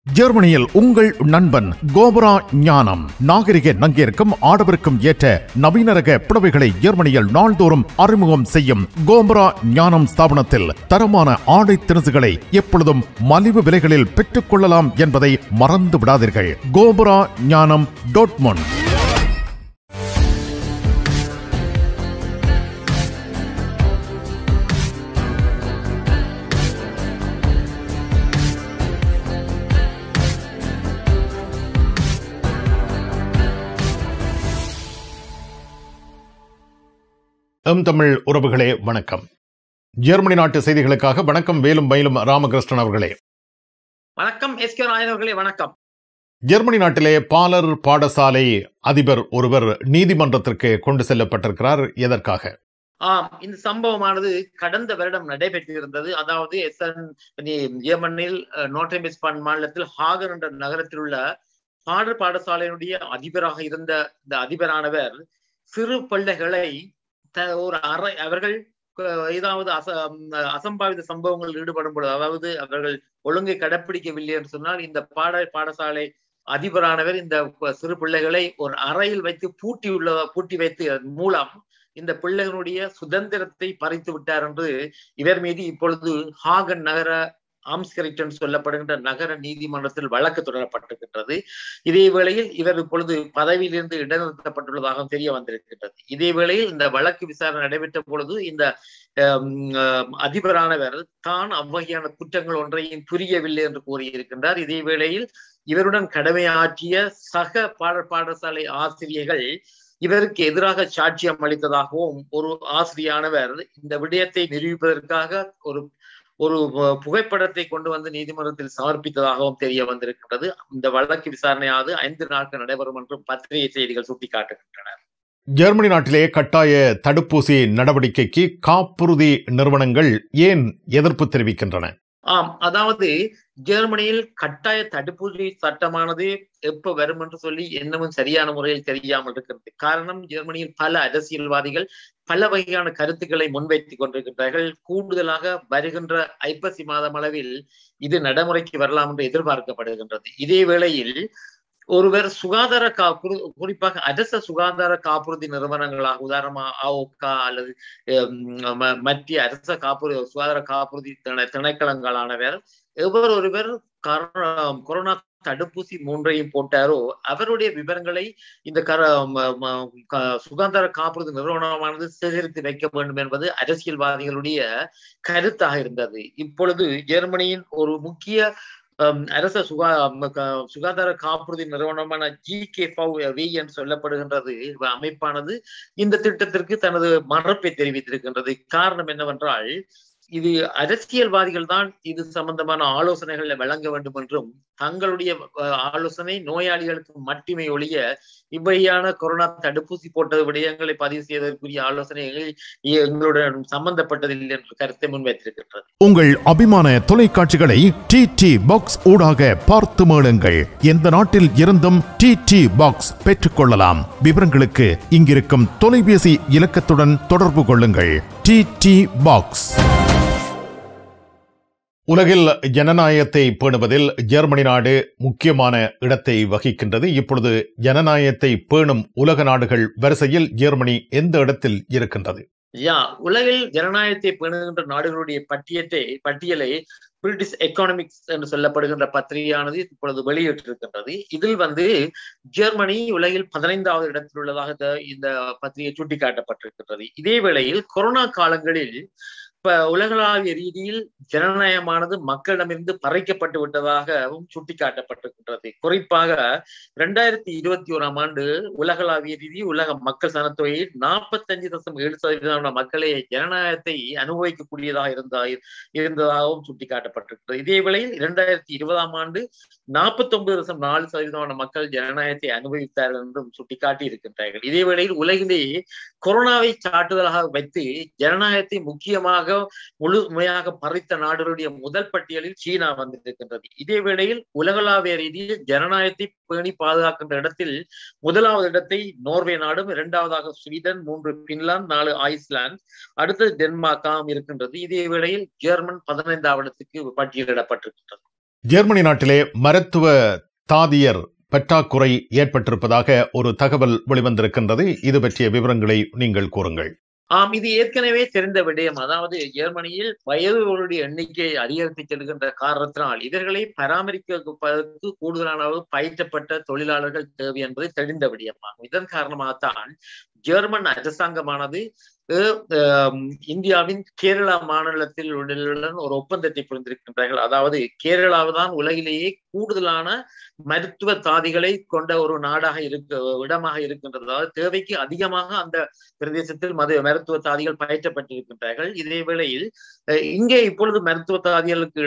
ஜெர்மனியில் உங்கள் நண்பன் கோபரா ஞானம் நாகரிக நங்கிற்கும் ஆடவருக்கும் ஏற்ற நவீன ரக புடவைகளை ஜெர்மனியில் நாள்தோறும் அறிமுகம் செய்யும் கோபரா ஞானம் ஸ்தாபனத்தில் தரமான ஆடை திணுசுகளை எப்பொழுதும் மலிவு விலைகளில் பெற்றுக் கொள்ளலாம் என்பதை மறந்து விடாதீர்கள் கோபரா ஞானம் டோட்மொன் எம் தமிழ் உறவுகளே வணக்கம் ஜெர்மனி நாட்டு செய்திகளுக்காக வணக்கம் வேலும் மயிலும் ராமகிருஷ்ணன் அவர்களே வணக்கம் எஸ் கே ராயன் அவர்களே வணக்கம் ஜெர்மனி நாட்டிலே பாலர் பாடசாலை அதிபர் ஒருவர் நீதிமன்றத்திற்கு கொண்டு செல்லப்பட்டிருக்கிறார் எதற்காக ஆம் இந்த சம்பவமானது கடந்த வருடம் நடைபெற்றிருந்தது அதாவது எஸ்என் ஜெர்மனியில் நோட்ரேமிஸ்பான் மாநிலத்தில் ஹாகர் என்ற நகரத்தில் உள்ள பாடர் பாடசாலையினுடைய அதிபராக இருந்த இந்த அதிபரானவர் சிறு பிள்ளைகளை த- ஒரு அறை அவர்கள் அஹ், ஏதாவது அச அசம்பாவித சம்பவங்களில் ஈடுபடும் பொழுது அதாவது அவர்கள் ஒழுங்கை கடைப்பிடிக்கவில்லை என்று சொன்னால் இந்த பாட பாடசாலை அதிபரானவர் இந்த ப- சிறு பிள்ளைகளை ஒரு அறையில் வைத்து பூட்டி உள்ள பூட்டி வைத்து அதன் மூலம் இந்த பிள்ளைகளுடைய சுதந்திரத்தை பறித்து விட்டார் என்று இவர் மீது இப்பொழுது ஹாகன் நகர ஆம்ஸ்கரிட்டன் சொல்லப்படுகின்ற நகர நீதிமன்றத்தில் வழக்கு தொடரப்பட்டிருக்கின்றது இதே வேளையில் இவர் இப்பொழுது பதவியிலிருந்து இடைநிறுத்தப்பட்டுள்ளதாக தெரிய வந்திருக்கின்றது இதே வேளையில் இந்த வழக்கு விசாரணை நடைபெற்ற பொழுது இந்த ஆம், ஆம், அதிபரானவர் தான் அவ்வகையான குற்றங்கள் ஒன்றையும் புரியவில்லை என்று கூறியிருக்கின்றார் இதே வேளையில் இவருடன் கடமையாற்றிய சக பாட பாடசாலை ஆசிரியர்கள் இவருக்கு எதிராக சாட்சியம் அளித்ததாகவும் ஒரு ஆசிரியானவர் இந்த விடயத்தை நிரூபிப்பதற்காக ஒரு ஒரு பு- புகைப்படத்தை கொண்டு வந்து நீதிமன்றத்தில் சமர்ப்பித்ததாகவும் தெரிய வந்திருக்கின்றது இந்த வழக்கு விசாரணையாவது ஐந்து நாட்கள் நடைபெறும் என்றும் பத்திரிகை செய்திகள் சுட்டிக்காட்டுகின்றன ஜெர்மனி நாட்டிலே கட்டாய தடுப்பூசி நடவடிக்கைக்கு காப்புறுதி நிறுவனங்கள் ஏன் எதிர்ப்பு தெரிவிக்கின்றன ஆம் அதாவது ஜெர்மனியில் கட்டாய தடுப்பூசி சட்டமானது எப்ப வரும் என்று சொல்லி இன்னமும் சரியான முறையில் தெரியாமல் இருக்கிறது காரணம் ஜெர்மனியில் பல அரசியல்வாதிகள் பல வகையான கருத்துக்களை முன்வைத்துக் கொண்டிருக்கின்றார்கள் கூடுதலாக வருகின்ற ஐப்பசி மாதம் அளவில் இது நடைமுறைக்கு வரலாம் என்று எதிர்பார்க்கப்படுகின்றது இதே வேளையில் ஒருவர் சுகாதார காப்பு குறிப்பாக அரச சுகாதார காப்புறுதி நிறுவனங்களாக உதாரணமா ஆஓகா அல்லது ஹம், ம- மத்திய அரச காப்புறுதி சுகாதார காப்புறுதி திணை- திணைக்களங்களானவர் எவர் ஒருவர் கரோனா கொரோனா தடுப்பூசி மூன்றையும் போட்டாரோ அவருடைய விவரங்களை இந்த கர ம- ம- க- சுகாதார காப்புறுதி நிறுவனமானது சேகரித்து வைக்க வேண்டும் என்பது அரசியல்வாதிகளுடைய கருத்தாக இருந்தது இப்பொழுது ஜெர்மனியின் ஒரு முக்கிய ஹம், அரச சுகா ம- க- சுகாதார காப்புறுதி நிறுவனமான ஜி கே என்று சொல்லப்படுகின்றது அமைப்பானது இந்த திட்டத்திற்கு தனது மறுப்பை தெரிவித்திருக்கின்றது காரணம் என்னவென்றால் இது அரசியல்வாதிகள் தான் இது சம்பந்தமான ஆலோசனைகளை வழங்க வேண்டும் என்றும் தங்களுடைய அஹ், ஆலோசனை நோயாளிகளுக்கு மட்டுமே ஒழிய இவ்வகையான கொரோனா தடுப்பூசி போட்டது விடயங்களை பதிவு செய்வதற்குரிய ஆலோசனைகள் எங்களுடன் சம்பந்தப்பட்டதில்லை என்ற கருத்தை முன்வைத்திருக்கின்றது உங்கள் அபிமான தொலைக்காட்சிகளை டி டி பாக்ஸ் ஊடாக பார்த்து மேளுங்கள் எந்த நாட்டில் இருந்தும் டி டி பாக்ஸ் பெற்றுக்கொள்ளலாம் விவரங்களுக்கு இங்கிருக்கும் தொலைபேசி இலக்கத்துடன் தொடர்பு கொள்ளுங்கள் டி டி பாக்ஸ் உலகில் ஜனநாயகத்தை பேணுவதில் ஜெர்மனி நாடு முக்கியமான இடத்தை வகிக்கின்றது இப்பொழுது ஜனநாயகத்தை பேணும் உலக நாடுகள் வரிசையில் ஜெர்மனி எந்த இடத்தில் இருக்கின்றது யா உலகில் ஜனநாயகத்தை பேணுகின்ற நாடுகளுடைய பட்டியலை பட்டியலை பிரிட்டிஷ் எக்கானமிக்ஸ் என்று சொல்லப்படுகின்ற பத்திரிகையானது இப்பொழுது வெளியிட்டிருக்கின்றது இதில் வந்து ஜெர்மனி உலகில் பதினைந்தாவது இடத்தில் உள்ளதாக இந்த- இந்த பத்திரிகை சுட்டிக்காட்டப்பட்டிருக்கின்றது இதே வேளையில் கொரோனா காலங்களில் இப்ப உலகளாவிய ரீதியில் ஜனநாயகமானது மக்களிடமிருந்து பறைக்கப்பட்டு விட்டதாகவும் சுட்டிக்காட்டப்பட்டிருக்கின்றது குறிப்பாக இரண்டாயிரத்தி இருபத்தி ஓராம் ஆண்டு உலகளாவிய ரீதி உலக மக்கள் சனத்தொகையில் நாற்பத்தஞ்சு தசம் ஏழு சதவீதமான மக்களே ஜனநாயகத்தை அனுபவிக்கக்கூடியதாக இருந்தா இருந்ததாகவும் சுட்டிக்காட்டப்பட்டிருக்கிறது இதே வேளையில் இரண்டாயிரத்தி இருபதாம் ஆண்டு நாற்பத்தி ஒன்பது தசம் நாலு சதவீதமான மக்கள் ஜனநாயகத்தை அனுபவித்தார்கள் என்றும் சுட்டிக்காட்டி இருக்கின்றார்கள் இதே வேளையில் உலகிலேயே கொரோனாவை சாட்டுதலாக வைத்து ஜனநாயகத்தை முக்கியமாக முழுமையாக பறித்த நாடுகளுடைய முதல் பட்டியலில் சீனா வந்திருக்கின்றது இதே வேளையில் உலகளாவிய ரீதியில் ஜனநாயகத்தை பேணி பாதுகாக்கின்ற இடத்தில் முதலாவது இடத்தை நோர்வே நாடும் இரண்டாவதாக ஸ்வீடன் மூன்று பின்லாந்து நாலு ஐஸ்லாந்து அடுத்தது டென்மார்க்காம் இருக்கின்றது இதே வேளையில் ஜெர்மன் பதினைந்தாவது இடத்துக்கு பட்டியலிடப்பட்டிருக்கின்றது ஜெர்மனி நாட்டிலே மருத்துவ தாதியர் பற்றாக்குறை ஏற்பட்டிருப்பதாக ஒரு தகவல் வெளிவந்திருக்கின்றது இது பற்றிய விவரங்களை நீங்கள் கூறுங்கள் ஆம் இது ஏற்கனவே தெரிந்த விடயம் அதாவது ஜெர்மனியில் வயதுகளுடைய எண்ணிக்கை அதிகரித்து செல்கின்ற காரணத்தினால் இவர்களை பராமரிப்பதற்கு கூடுதலான அளவு பயிற்றப்பட்ட தொழிலாளர்கள் தேவை என்பது தெரிந்த விடயமாகும் இதன் காரணமாகத்தான் ஜெர்மன் அரசாங்கமானது இந்தியாவின் கேரளா மாநிலத்தில் உள்ள ஒரு ஒப்பந்தத்தை புரிந்திருக்கின்றார்கள் அதாவது கேரளாவு தான் உலகிலேயே கூடுதலான மருத்துவ தாதிகளை கொண்ட ஒரு நாடாக இருக்க இடமாக இருக்கின்றது அதாவது தேவைக்கு அதிகமாக அந்த பிரதேசத்தில் மது மருத்துவ தாதிகள் பயிற்றப்பட்டிருக்கின்றார்கள் இதே வேளையில் இங்கே இப்பொழுது மருத்துவ தாதிகளுக்கு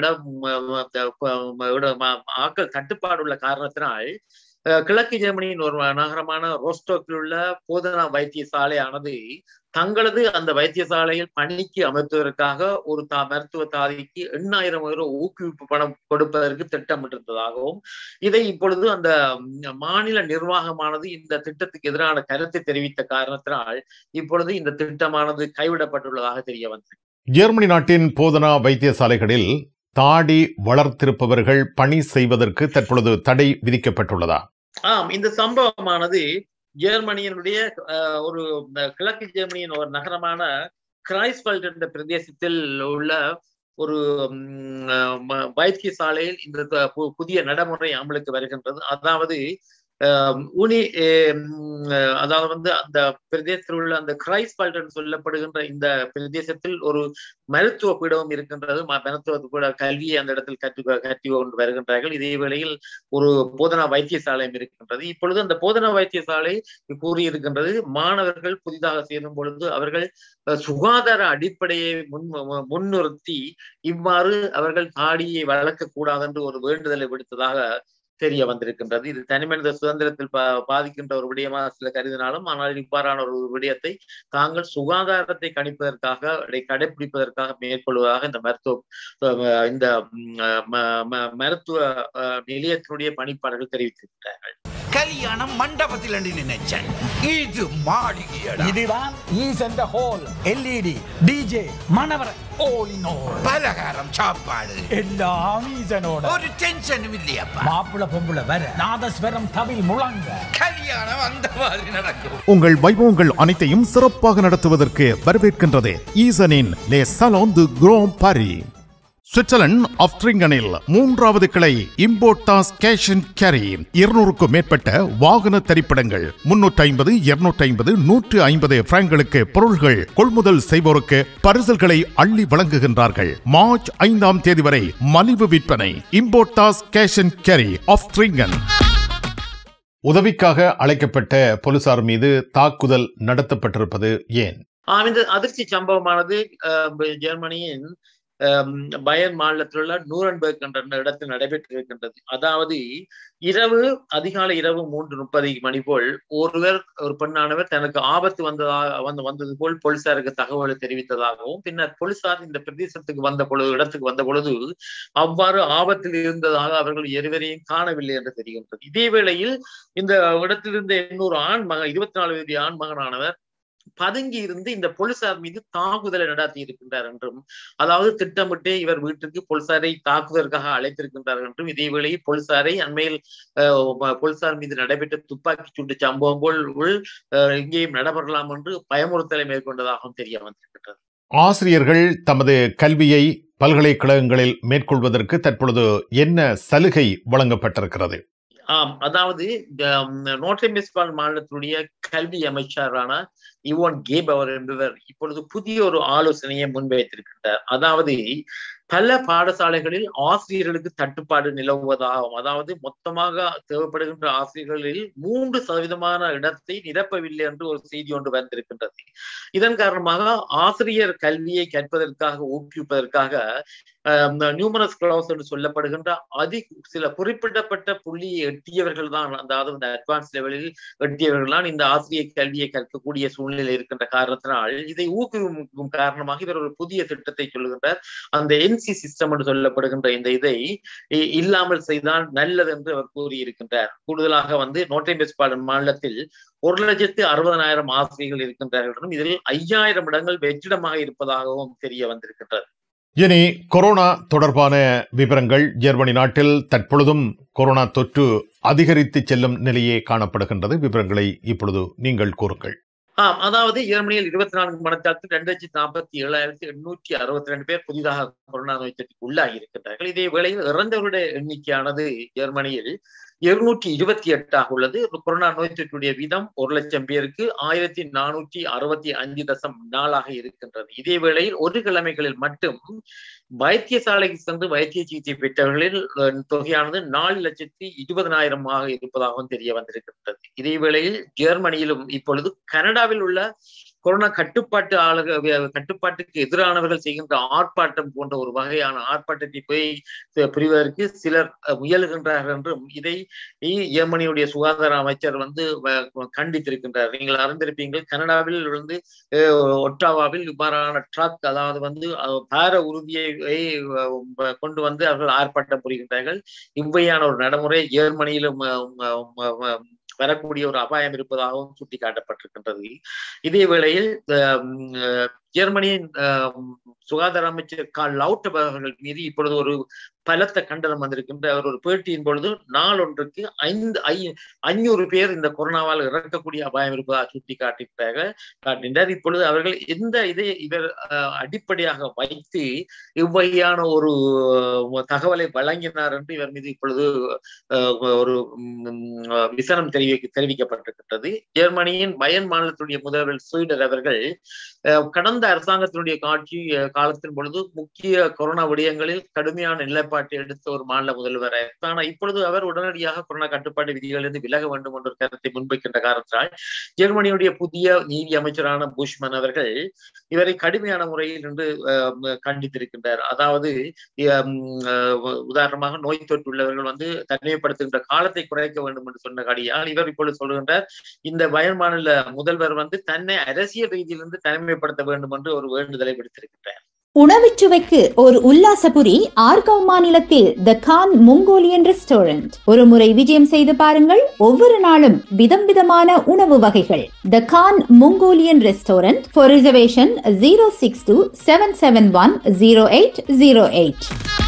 இடம் ஆக்கள் தட்டுப்பாடு உள்ள காரணத்தினால் கிழக்கு ஜெர்மனியின் ஒரு நகரமான ரோஸ்டோக்கில் உள்ள போதனா வைத்தியசாலையானது தங்களது அந்த வைத்தியசாலையில் பணிக்கு அமர்த்துவதற்காக ஒரு தா மருத்துவ தாதிக்கு எண்ணாயிரம் ரூபாய் ஊக்குவிப்பு பணம் கொடுப்பதற்கு திட்டமிட்டிருந்ததாகவும் இதை இப்பொழுது அந்த மாநில நிர்வாகமானது இந்த திட்டத்துக்கு எதிரான கருத்தை தெரிவித்த காரணத்தினால் இப்பொழுது இந்த திட்டமானது கைவிடப்பட்டுள்ளதாக தெரிய வந்தது ஜெர்மனி நாட்டின் போதனா வைத்தியசாலைகளில் தாடி வளர்த்திருப்பவர்கள் பணி செய்வதற்கு தற்பொழுது தடை விதிக்கப்பட்டுள்ளதா ஆம் இந்த சம்பவமானது ஜெர்மனியினுடைய ஒரு கிழக்கு ஜெர்மனியின் ஒரு நகரமான கிரைஸ்பல்ட் என்ற பிரதேசத்தில் உள்ள ஒரு வைத்தியசாலையில் இந்த புதிய நடைமுறை அமலுக்கு வருகின்றது அதாவது உனி அதாவது வந்து அந்த பிரதேசத்தில் உள்ள அந்த கிரைஸ்பால்டன் சொல்லப்படுகின்ற இந்த பிரதேசத்தில் ஒரு மருத்துவ பீடமும் இருக்கின்றது மருத்துவ பீட கல்வியை அந்த இடத்தில் கற்று கற்று கொண்டு வருகின்றார்கள் இதே வேளையில் ஒரு போதனா வைத்தியசாலையும் இருக்கின்றது இப்பொழுது அந்த போதனா வைத்தியசாலை கூறியிருக்கின்றது மாணவர்கள் புதிதாக சேரும் பொழுது அவர்கள் சுகாதார அடிப்படையை முன் முன்னிறுத்தி இவ்வாறு அவர்கள் தாடியை வளர்க்க கூடாது என்று ஒரு வேண்டுதலை விடுத்ததாக தெரிய வந்திருக்கின்றது இது தனிமனித சுதந்திரத்தில் பாதிக்கின்ற ஒரு விடயமாக சில கருதினாலும் ஆனால் இவ்வாறான ஒரு விடயத்தை தாங்கள் சுகாதாரத்தை கணிப்பதற்காக அதை கடைபிடிப்பதற்காக மேற்கொள்வதாக இந்த மருத்துவ இந்த மருத்துவ நிலையத்தினுடைய பணிப்பாளர்கள் தெரிவித்திருக்கிறார்கள் கல்யாணம் மண்டபத்தில் நினைச்சேன் இது மாளிகையடா இதுதான் ஈசன் ஹோல் எல்இடி டிஜே மணவர all in all பலகாரம் சாப்பாடு எல்லாம் ஈசனோட ஒரு டென்ஷனும் இல்லையப்பா மாப்பிள பொம்புல வர நாதஸ்வரம் தவில் முழங்க கல்யாணம் அந்த மாதிரி நடக்கும் உங்கள் வைபவங்கள் அனைத்தையும் சிறப்பாக நடத்துவதற்கு வரவேற்கின்றது ஈசனின் லே சலோன் து குரோம் பாரி சுவிட்சர்லாந்து ஆப்ட்ரிங்கனில் மூன்றாவது கிளை இம்போர்டாஸ் கேஷ் அண்ட் கேரி இருநூறுக்கும் மேற்பட்ட வாகன திரைப்படங்கள் முன்னூற்றி ஐம்பது இருநூற்றி ஐம்பது நூற்று ஐம்பது பிராங்களுக்கு பொருள்கள் கொள்முதல் செய்வோருக்கு பரிசல்களை அள்ளி வழங்குகின்றார்கள் மார்ச் ஐந்தாம் தேதி வரை மலிவு விற்பனை Importas cash and carry Oftringen உதவிக்காக அழைக்கப்பட்ட போலீசார் மீது தாக்குதல் நடத்தப்பட்டிருப்பது ஏன் இந்த அதிர்ச்சி சம்பவமானது ஜெர்மனியின் பயன் மாநிலத்தில் உள்ள நூரன்பர்க் என்ற இடத்தில் நடைபெற்றிருக்கின்றது அதாவது இரவு அதிகாலை இரவு மூன்று முப்பது மணி போல் ஒருவர் ஒரு பெண்ணானவர் தனக்கு ஆபத்து வந்ததாக வந்து வந்தது போல் போலீசாருக்கு தகவலை தெரிவித்ததாகவும் பின்னர் போலீசார் இந்த பிரதேசத்துக்கு வந்த பொழுது இடத்துக்கு வந்த பொழுது அவ்வாறு ஆபத்தில் இருந்ததாக அவர்கள் இருவரையும் காணவில்லை என்று தெரிகின்றது இதே வேளையில் இந்த இடத்திலிருந்த இன்னொரு ஆண் மகன் இருபத்தி நாலு வயது ஆண் மகனானவர் பதுங்கி இருந்து இந்த போலீசார் மீது தாக்குதலை நடத்தி இருக்கின்றார் என்றும் அதாவது திட்டமிட்டு இவர் வீட்டுக்கு போலீசாரை தாக்குவதற்காக அழைத்திருக்கின்றார் என்றும் இதே வேளையில் போலீசாரை அண்மையில் போலீசார் மீது நடைபெற்ற துப்பாக்கி சூட்டு சம்பவம் போல் இங்கேயும் நடைபெறலாம் என்று பயமுறுத்தலை மேற்கொண்டதாகவும் தெரிய வந்திருக்கின்றது ஆசிரியர்கள் தமது கல்வியை பல்கலைக்கழகங்களில் மேற்கொள்வதற்கு தற்பொழுது என்ன சலுகை வழங்கப்பட்டிருக்கிறது ஆம் அதாவது நோட்டை மிஸ்பால் மாநிலத்தினுடைய கல்வி அமைச்சரான இவோன் கேப் அவர் என்பவர் இப்பொழுது புதிய ஒரு ஆலோசனையை முன்வைத்திருக்கின்றார் அதாவது பல பாடசாலைகளில் ஆசிரியர்களுக்கு தட்டுப்பாடு நிலவுவதாகவும் அதாவது மொத்தமாக தேவைப்படுகின்ற ஆசிரியர்களில் மூன்று சதவீதமான இடத்தை நிரப்பவில்லை என்று ஒரு செய்தி ஒன்று வந்திருக்கின்றது இதன் காரணமாக ஆசிரியர் கல்வியை கற்பதற்காக ஊக்குவிப்பதற்காக நியூமரஸ் கிளாஸ் என்று சொல்லப்படுகின்ற அதி சில குறிப்பிடப்பட்ட புள்ளியை எட்டியவர்கள் தான் அதாவது இந்த அட்வான்ஸ் லெவலில் எட்டியவர்கள் தான் இந்த ஆசிரியர் கல்வியை கற்கக்கூடிய சூழ்நிலை இருக்கின்ற காரணத்தினால் இதை ஊக்குவிக்கும் காரணமாக இவர் ஒரு புதிய திட்டத்தை சொல்லுகின்றார் அந்த என்சி சிஸ்டம் என்று சொல்லப்படுகின்ற இந்த இதை இல்லாமல் செய்தால் நல்லது என்று அவர் கூறியிருக்கின்றார் கூடுதலாக வந்து நோட்டை பெஸ்பாடு மாநிலத்தில் ஒரு லட்சத்து அறுபதனாயிரம் ஆசிரியர்கள் இருக்கின்றார்கள் இதில் ஐயாயிரம் இடங்கள் வெற்றிடமாக இருப்பதாகவும் தெரிய வந்திருக்கின்றது இனி கொரோனா தொடர்பான விவரங்கள் ஜெர்மனி நாட்டில் தற்பொழுதும் கொரோனா தொற்று அதிகரித்து செல்லும் நிலையே காணப்படுகின்றது விவரங்களை இப்பொழுது நீங்கள் கூறுங்கள் ஆம் அதாவது ஜெர்மனியில் இருபத்தி நான்கு மணத்தாத்தில் ரெண்டு லட்சத்தி நாற்பத்தி ஏழாயிரத்தி எண்ணூற்றி அறுபத்தி ரெண்டு பேர் புதிதாக கொரோனா நோய் தொற்றுக்கு உள்ளாகி இருக்கின்றார்கள் இதே வேளையில் இறந்தவருடைய எண்ணிக்கையானது ஜெர்மனியில் இருநூற்றி இருபத்தி எட்டாக உள்ளது கொரோனா நோய் தொற்றுடைய வீதம் ஒரு லட்சம் பேருக்கு ஆயிரத்தி நானூற்றி அறுபத்தி அஞ்சு தசம் நாளாக இருக்கின்றது இதே வேளையில் ஒரு கிழமைகளில் மட்டும் வைத்தியசாலைக்கு சென்று வைத்திய சிகிச்சை பெற்றவர்களில் தொகையானது நாலு லட்சத்தி இருபதனாயிரமாக இருப்பதாகவும் தெரிய வந்திருக்கின்றது இதே வேளையில் ஜெர்மனியிலும் இப்பொழுது கனடாவில் உள்ள கொரோனா கட்டுப்பாட்டு ஆளுக கட்டுப்பாட்டுக்கு எதிரானவர்கள் செய்கின்ற ஆர்ப்பாட்டம் போன்ற ஒரு வகையான ஆர்ப்பாட்டத்தை போய் புரிவதற்கு சிலர் முயலுகின்றார்கள் என்றும் இதை ஜெர்மனியுடைய சுகாதார அமைச்சர் வந்து கண்டித்திருக்கின்றார் நீங்கள் அறிந்திருப்பீங்கள் கனடாவில் வந்து ஒட்டாவாவில் இவ்வாறான ட்ரக் அதாவது வந்து பார உறுதியை கொண்டு வந்து அவர்கள் ஆர்ப்பாட்டம் புரிகின்றார்கள் இவ்வையான ஒரு நடைமுறை ஜெர்மனியிலும் வரக்கூடிய ஒரு அபாயம் இருப்பதாகவும் சுட்டிக்காட்டப்பட்டிருக்கின்றது இதே வேளையில் ஜெர்மனியின் சுகாதார அமைச்சர் கால் லவுட் அவர்கள் மீது இப்பொழுது ஒரு பலத்த கண்டனம் வந்திருக்கின்ற அவர் ஒரு பேட்டியின் பொழுது நாளொன்றுக்கு ஐந்து ஐ ஐநூறு பேர் இந்த கொரோனாவால் இறக்கக்கூடிய அபாயம் இருப்பதாக சுட்டி காட்டுகிறார்கள் காட்டுகின்றார் இப்பொழுது அவர்கள் எந்த இதை இவர் அடிப்படையாக வைத்து இவ்வகையான ஒரு தகவலை வழங்கினார் என்று இவர் மீது இப்பொழுது ஒரு விசனம் தெரிவி தெரிவிக்கப்பட்டிருக்கின்றது ஜெர்மனியின் பயன் மாநிலத்துடைய முதல்வர் ஸ்வீடர் அவர்கள் கடந்த அரசாங்கத்தினுடைய காட்சி காலத்தின் பொழுது முக்கிய கொரோனா விடயங்களில் கடுமையான நிலைப்பாட்டை எடுத்த ஒரு மாநில முதல்வர் ஆனால் இப்பொழுது அவர் உடனடியாக கொரோனா கட்டுப்பாட்டு விதிகளிலிருந்து விலக வேண்டும் என்ற ஒரு கருத்தை முன்வைக்கின்ற காரணத்தால் ஜெர்மனியுடைய புதிய நீதி அமைச்சரான புஷ்மன் அவர்கள் இவரை கடுமையான முறையில் இன்று கண்டித்திருக்கின்றார் அதாவது உதாரணமாக நோய் தொற்று உள்ளவர்கள் வந்து தனிமைப்படுத்துகின்ற காலத்தை குறைக்க வேண்டும் என்று சொன்ன கடியால் இவர் இப்பொழுது சொல்கின்றார் இந்த பயன் மாநில முதல்வர் வந்து தன்னை அரசியல் ரீதியிலிருந்து தனிமைப்படுத்த வேண்டும் என்று ஒரு வேண்டுதலை விடுத்திருக்கின்றார் உணவுச்சுவைக்கு ஒரு உல்லாசபுரி ஆர்கவ் மாநிலத்தில் த கான் மொங்கோலியன் ரெஸ்டாரண்ட் ஒரு முறை விஜயம் செய்து பாருங்கள் ஒவ்வொரு நாளும் விதம் விதமான உணவு வகைகள் the Khan Mongolian restaurant for reservation zero six two seven seven one zero eight zero eight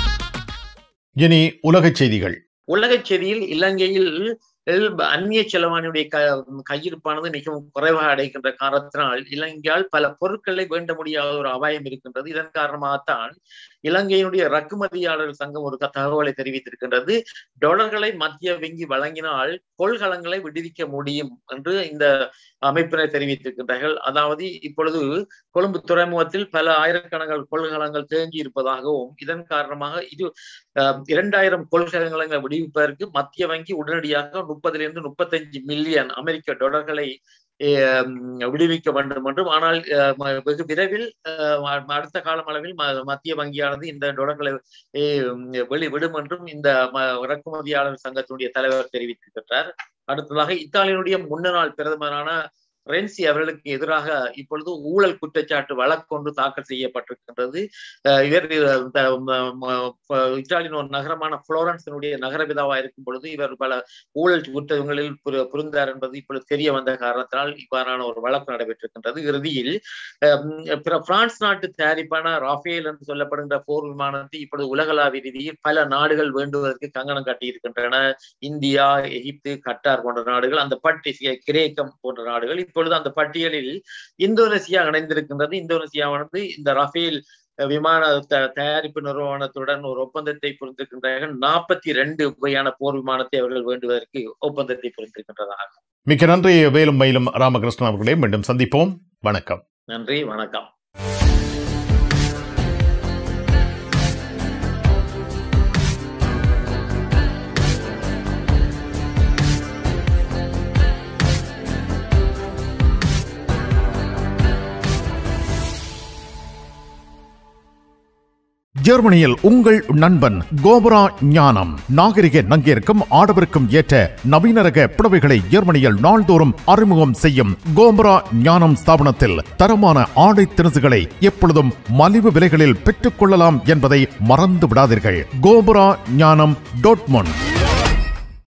இனி உலகச் செய்திகள் உலகச் செய்தியில் இலங்கையில் அந்நிய செலவாணியுடைய க கையிருப்பானது மிகவும் குறைவாக அடைகின்ற காரணத்தினால் இலங்கையால் பல பொருட்களை வேண்ட முடியாத ஒரு அபாயம் இருக்கின்றது இதன் காரணமாகத்தான் இலங்கையினுடைய இறக்குமதியாளர் சங்கம் ஒரு தகவலை தெரிவித்திருக்கின்றது டாலர்களை மத்திய வங்கி வழங்கினால் கொள்கலங்களை விடுவிக்க முடியும் என்று இந்த அமைப்பினர் தெரிவித்திருக்கின்றார்கள் அதாவது இப்பொழுது கொழும்பு துறைமுகத்தில் பல ஆயிரக்கணக்கான கொள்கலங்கள் தேங்கி இருப்பதாகவும் இதன் காரணமாக இது இரண்டாயிரம் கொள்கலங்களை விடுவிப்பதற்கு மத்திய வங்கி உடனடியாக முப்பதிலிருந்து முப்பத்தஞ்சு மில்லியன் அமெரிக்க டாலர்களை விடுவிக்க வேண்டும் என்றும் ஆனால் வெகு விரைவில் அடுத்த காலம் அளவில் மத்திய வங்கியானது இந்த டொலர்களை வெளிவிடும் என்றும் இந்த இறக்குமதியாளர் சங்கத்தினுடைய தலைவர் தெரிவித்திருக்கிறார் அடுத்ததாக இத்தாலியினுடைய முன்னாள் பிரதமரான ரென்சி அவர்களுக்கு எதிராக இப்பொழுது ஊழல் குற்றச்சாட்டு வழக்கொன்று தாக்கல் செய்யப்பட்டிருக்கின்றது இவர் இத்தாலியின் ஒரு நகரமான புளோரன்ஸினுடைய நகரபிதாவா இருக்கும் பொழுது இவர் பல ஊழல் குற்றங்களில் புரிந்தார் என்பது இப்பொழுது தெரிய வந்த காரணத்தினால் இவ்வாறான ஒரு வழக்கு நடைபெற்றிருக்கின்றது இறுதியில் பிரான்ஸ் நாட்டு தயாரிப்பான ராஃபேல் என்று சொல்லப்படுகின்ற போர் விமானத்தை இப்பொழுது உலகளாவிய ரீதியில் பல நாடுகள் வேண்டுவதற்கு கங்கணம் காட்டியிருக்கின்றன இந்தியா எகிப்து கட்டார் போன்ற நாடுகள் அந்த பட்டி கிரேக்கம் போன்ற நாடுகள் இப்பொழுது அந்த பட்டியலில் இந்தோனேசியா இணைந்திருக்கின்றது இந்தோனேசியாவானது இந்த ரஃபேல் விமான தயாரிப்பு நிறுவனத்துடன் ஒரு ஒப்பந்தத்தை புரிந்திருக்கின்றார்கள் நாற்பத்தி ரெண்டு வகையான போர் விமானத்தை அவர்கள் வேண்டுவதற்கு ஒப்பந்தத்தை புரிந்திருக்கின்றதாக மிக்க நன்றி வேலும் மயிலும் ராமகிருஷ்ணன் அவர்களே மீண்டும் சந்திப்போம் வணக்கம் நன்றி வணக்கம் ஜெர்மனியில் உங்கள் நண்பன் கோபரா ஞானம் நாகரிக நங்கிற்கும் ஆடவருக்கும் ஏற்ற நவீன ரக புடவைகளை ஜெர்மனியில் நாள்தோறும் அறிமுகம் செய்யும் கோபரா ஞானம் ஸ்தாபனத்தில் தரமான ஆடை திணுசுகளை எப்பொழுதும் மலிவு விலைகளில் பெற்றுக் கொள்ளலாம் என்பதை மறந்து விடாதீர்கள் கோபரா ஞானம் டோட்மொண்ட்